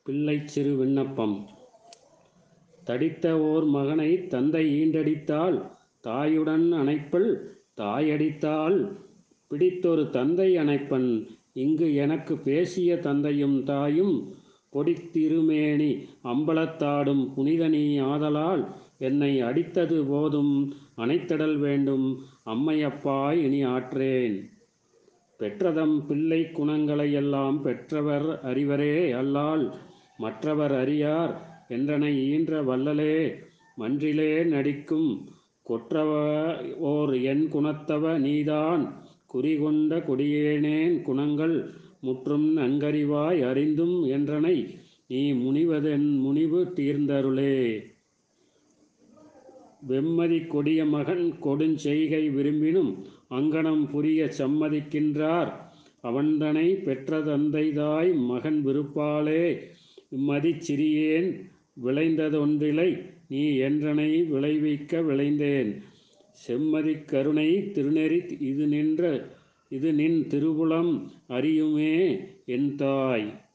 பிள்ளைச் சிறு விண்ணப்பம் தடித்த ஓர் மகனை தந்தை ஈண்டடித்தால் தாயுடன் அணைப்பல் தாயடித்தால் பிடித்தொரு தந்தை அணைப்பன் இங்கு எனக்கு பேசிய தந்தையும் தாயும் பொடித்திருமேனி அம்பலத்தாடும் புனிதனி ஆதலால் என்னை அடித்தது போதும் அணைத்திடல் வேண்டும் அம்மையப்பா இனி ஆற்றேன் பெற்றதம் பிள்ளை குணங்களையெல்லாம் பெற்றவர் அறிவரே அல்லால் மற்றவர் அறியார் என்றனை ஈன்ற வள்ளலே மன்றிலே நடிக்கும் கொற்றவ ஓர் என் குணத்தவ நீதான் குறிகொண்ட கொடியேனேன் குணங்கள் முற்றும் நன்கறிவாய் அறிந்தும் என்றனை நீ முனிவதென் முனிவு தீர்ந்தருளே வெம்மதி கொடிய மகன் கொடுஞ்செய்கை விரும்பினும் அங்கனம் புரிய சம்மதிக்கின்றார் அவன்தனை பெற்ற தந்தைதாய் மகன் விருப்பாலே இம்மதிச் சிறியேன் விளைந்ததொன்றிலை நீ என்றனை விளைவிக்க விளைந்தேன் செம்மதிக் கருணை திருநெறி இது நின்ற இது நின் திருவுளம் அறியுமே என் தாய்